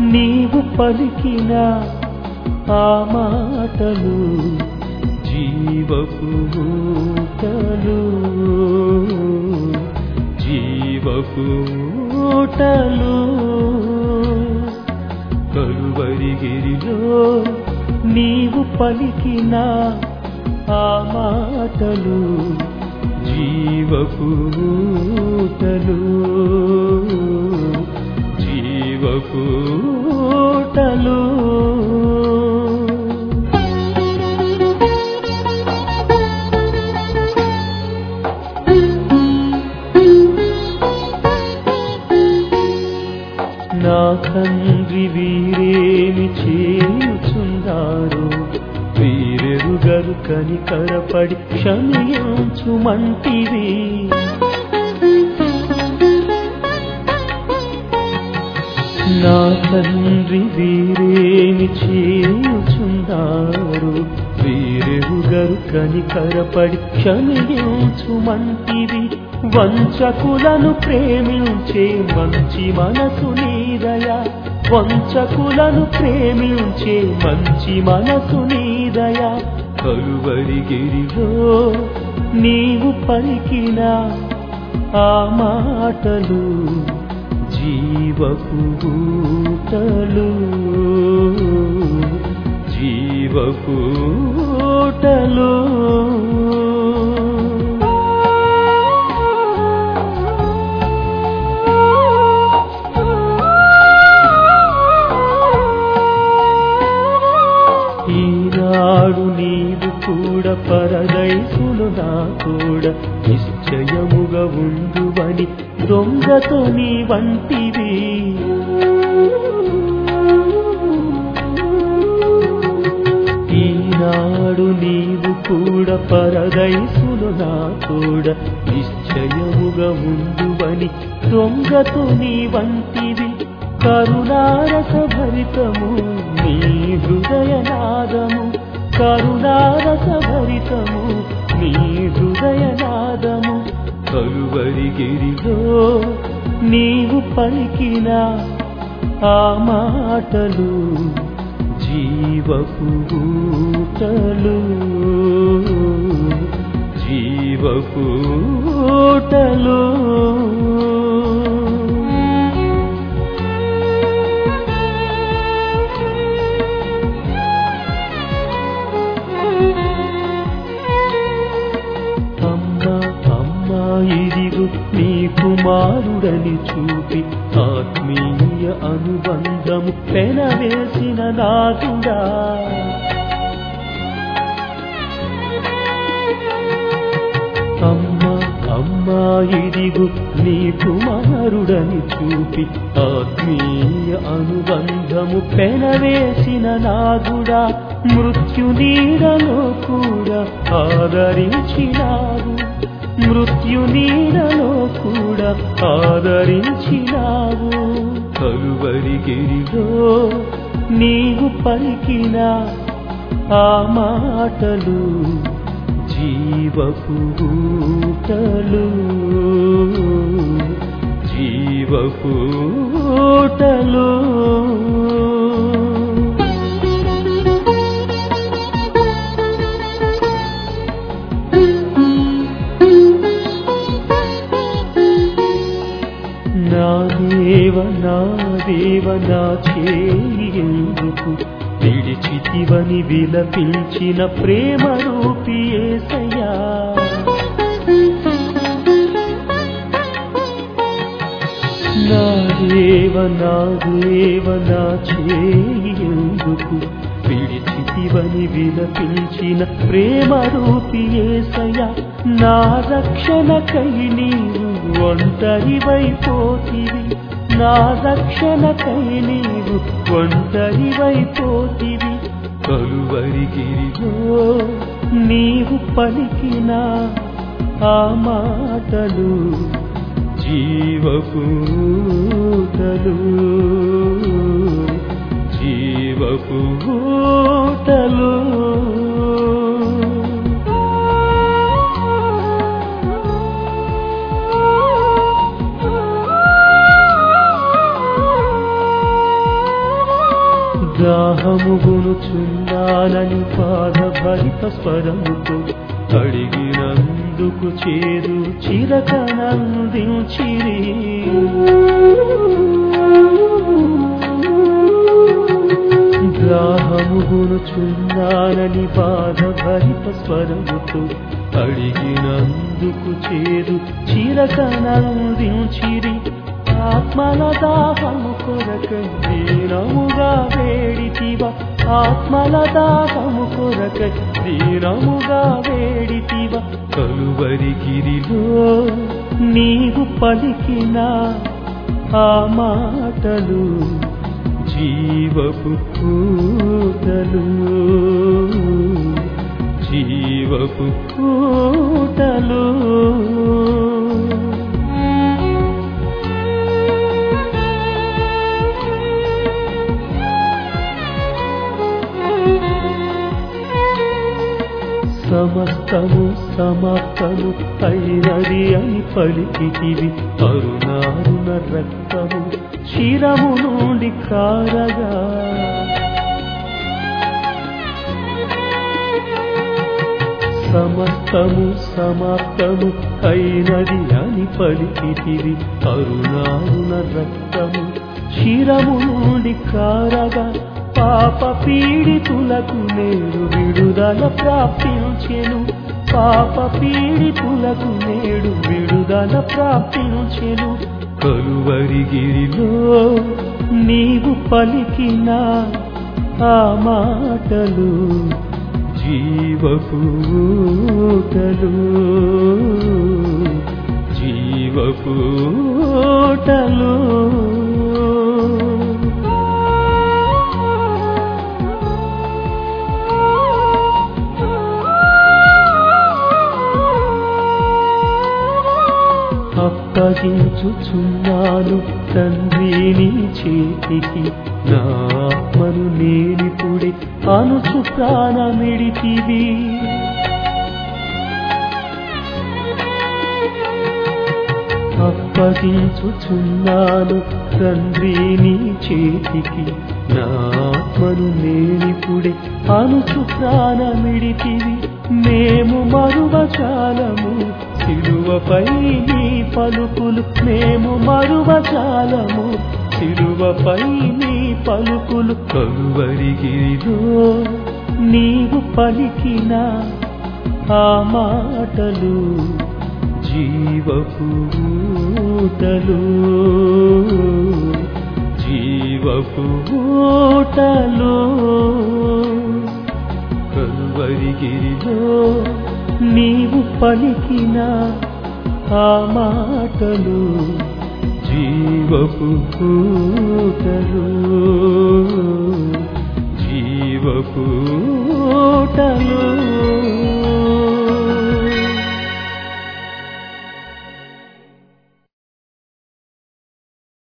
నీవు పలికిన ఆ మాటలు జీవపు ఊటలు జీవపు ఊటలు కలువరిగిరిలో నీవు పలికిన ఆ మాటలు జీవపు ఊటలు జీవపు ఊటలు నా తండ్రి వీరేమి చేయుచున్నారు వీరెరుగరు కనికరపడి క్షమించుమంటివి నా తండ్రి వీరేమి చేయుచున్నారు వీరెరుగరు కనికరపడి క్షమించుమంటివి వంచకులను ప్రేమించే మంచి మనసు నీదయా వంచకులను ప్రేమించే మంచి మనసు నీదయా కలువరిగిరిలో నీవు పలికిన ఆ మాటలు జీవపు ఊటలు జీవపు ఊటలు ఈనాడు నీవు కూడా పరదైసులు నా కూడా నిశ్చయముగా ఉండువని దొంగతో నీ వంటివి ఈనాడు నీవు కూడా పరదైసులు నా కూడా నిశ్చయముగా ఉండువని దొంగతో నీ వంటివి కరుణారస భరితము నీ హృదయనాదము కరుణారస భరితము నీ హృదయనాదము కలువరిగిరిలో నీవు పలికిన ఆ మాటలు జీవపు ఊటలు జీవపు ఊటలు అమ్మా అమ్మా ఇదిగు నీ కుమారుడని చూపి ఆత్మీయ అనుబంధము పెనవేసిన నాదుడా అమ్మా అమ్మా ఇదిగు నీ కుమారుడని చూపి ఆత్మీయ అనుబంధము పెనవేసిన నాదుడా మృత్యు నీడలో కూడా ఆదరించినావు మృత్యు నీడలో కూడా ఆదరించినావు కలువరిగిరిలో నీవు పలికిన ఆ మాటలు జీవపు ఊటలు జీవపు ఊటలు నా దేవ నా దేవ నా చేయి ఎందుకు విడిచితివని విలపించిన ప్రేమ రూపి ఏసయ్యా నా దేవ నా దేవ నా చేయి ఎందుకు విడిచితివని విలపించిన ప్రేమ రూపి ఏసయ్యా నా రక్షణకై నీవు ఒంటరివైపోతివి నా రక్షణకై నీవు ఒంటరివైపోతివి కలువరిగిరిలో నీవు పలికిన ఆ మాటలు జీవపూటలు జీవపూటలు దాహముగునుచున్నానని బాధభరిత స్వరముతో అడిగినందుకు చేదు చిరకనందించిరి దాహముగునుచున్నానని బాధభరిత స్వరముతో అడిగినందుకు చేదు చిరకనందించిరి ఆత్మల దాహము కొరకై దీనముగా వేడితివ ఆత్మల దాహము కొరకై దీనముగా వేడితివ కలువరి గిరిలో నీవు పలికిన ఆ మాటలు జీవపు పూటలు జీవపు పూటలు సమస్తము సమాప్తము అయినది అని పలికితివి అరుణారుణ రక్తము శిరము నుండి కారగా సమస్తము సమాప్తము అయినది అని పలికితివి అరుణారుణ రక్తము శిరము నుండి కారగా పాప పీడితులకు నేడు విడుదల ప్రాప్తించెను పాప పీడితులకు నేడు విడుదల ప్రాప్తించెను కలువరిగిరిలో నీవు పలికిన ఆ మాటలు జీవపు ఊటలు జీవపు ఊటలు అప్పగించుచున్నాను తండ్రి నీ చేతికి నా ఆత్మను నేనిపుడి అనుచు ప్రాణమిడితివి అప్పగించుచున్నాను తండ్రి నీ చేతికి నా ఆత్మను నేనిపుడి అనుచు ప్రాణమిడితివి మేము మరువచాలము సిలువపై నీ పలుకులు మేము మరువచాలము సిలువపై నీ పలుకులు కలువరిగిరిలో నీవు పలికిన ఆ మాటలు జీవపు ఊటలు జీవపు ఊటలు కలువరిగిరిలో నీవు పలికిన ఆ మాటలు జీవపు పూటలు జీవపు పూటలు